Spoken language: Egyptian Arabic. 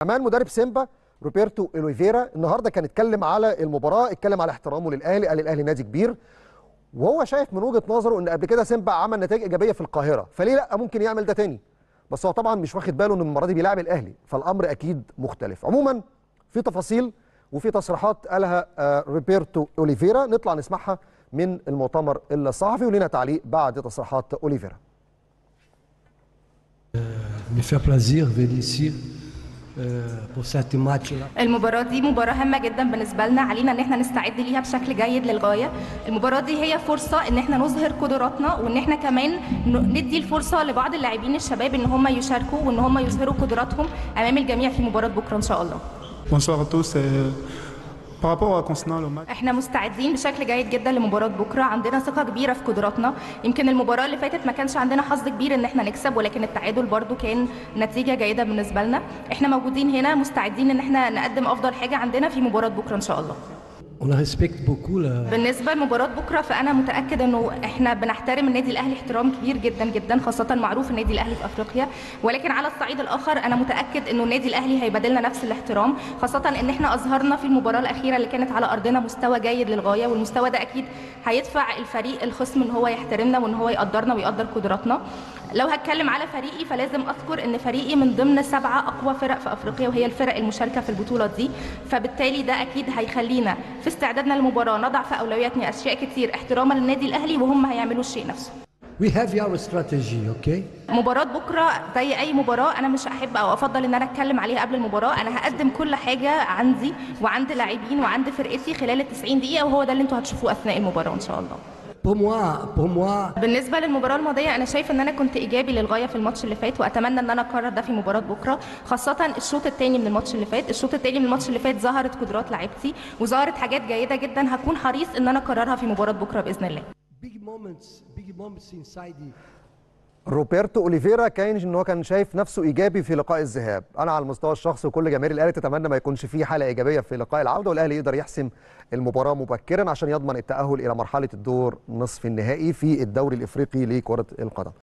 كمان مدرب سيمبا روبرتو اوليفيرا النهارده كان اتكلم على المباراه اتكلم على احترامه للاهلي قال الاهلي نادي كبير وهو شايف من وجهه نظره ان قبل كده سيمبا عمل نتائج ايجابيه في القاهره فليه لا ممكن يعمل ده تاني بس هو طبعا مش واخد باله ان المره دي بيلعب الاهلي فالامر اكيد مختلف عموما في تفاصيل وفي تصريحات قالها آه، روبرتو اوليفيرا نطلع نسمعها من المؤتمر الصحفي ولنا تعليق بعد تصريحات اوليفيرا me fait plaisir de venir ici euh, pour cette match-là. المباراة دي مباراة هامة جدا بالنسبة لنا علينا ان احنا نستعد ليها بشكل جيد للغاية المباراة دي هي فرصة ان احنا نظهر قدراتنا وان احنا كمان ن- ندي الفرصة لبعض اللاعبين الشباب ان هم يشاركوا وان هم يظهروا قدراتهم امام الجميع في مباراة بكرة ان شاء الله Bonsoir à tous. euh, par rapport à concernant le match, احنا مستعدين بشكل جيد جدا لمباراة بكرة عندنا ثقة كبيرة في قدراتنا يمكن المباراة اللي فاتت ما كانش عندنا حظ كبير ان احنا نكسب ولكن التعادل برضو كان نتيجة جيدة بالنسبة لنا احنا موجودين هنا مستعدين ان احنا نقدم افضل حاجة عندنا في مباراة بكرة ان شاء الله On respecte beaucoup la, بالنسبة لمباراة بكرة فأنا متأكد إنه إحنا بنحترم النادي الأهلي احترام كبير جدا جدا خاصة معروف النادي الأهلي في أفريقيا ولكن على الصعيد الآخر أنا متأكد إنه النادي الأهلي هيبادلنا نفس الاحترام خاصة إن إحنا أظهرنا في المباراة الأخيرة اللي كانت على أرضنا مستوى جيد للغاية والمستوى ده أكيد هيدفع الفريق الخصم إن هو يحترمنا وإن هو يقدرنا ويقدر قدراتنا لو هتكلم على فريقي فلازم أذكر إن فريقي من ضمن سبعة أقوى فرق في أفريقيا وهي الفرق المشاركة في البطولة دي فبالتالي ده أكيد هيخلينا في استعدادنا للمباراة نضع في أولوياتنا أشياء كتير احتراما للنادي الأهلي وهم هيعملوا الشيء نفسه We have our strategy, okay? مباراة بكرة زي أي مباراة أنا مش أحب أو أفضل إن أنا أتكلم عليها قبل المباراة أنا هقدم كل حاجة عندي وعند لاعبين وعند فرقتي خلال ال 90 دقيقة وهو ده اللي أنتوا هتشوفوه أثناء المباراة إن شاء الله Pour moi, pour moi, بالنسبة للمباراة الماضية أنا شايف إن أنا كنت إيجابي للغاية في الماتش اللي فات وأتمنى إن أنا أكرر ده في مباراة بكرة خاصة الشوط الثاني من الماتش اللي فات الشوط الثاني من الماتش اللي فات ظهرت قدرات لاعبتي وظهرت حاجات جيدة جدا هكون حريص إن أنا أكررها في مباراة بكرة بإذن الله big moments, big moments inside the, روبرتو اوليفيرا كان ان هو كان شايف نفسه ايجابي في لقاء الذهاب انا على المستوى الشخصي وكل جماهير الاهلي تتمنى ما يكونش فيه حاله ايجابيه في لقاء العوده والاهلي يقدر يحسم المباراه مبكرا عشان يضمن التاهل الى مرحله الدور نصف النهائي في الدوري الافريقي لكره القدم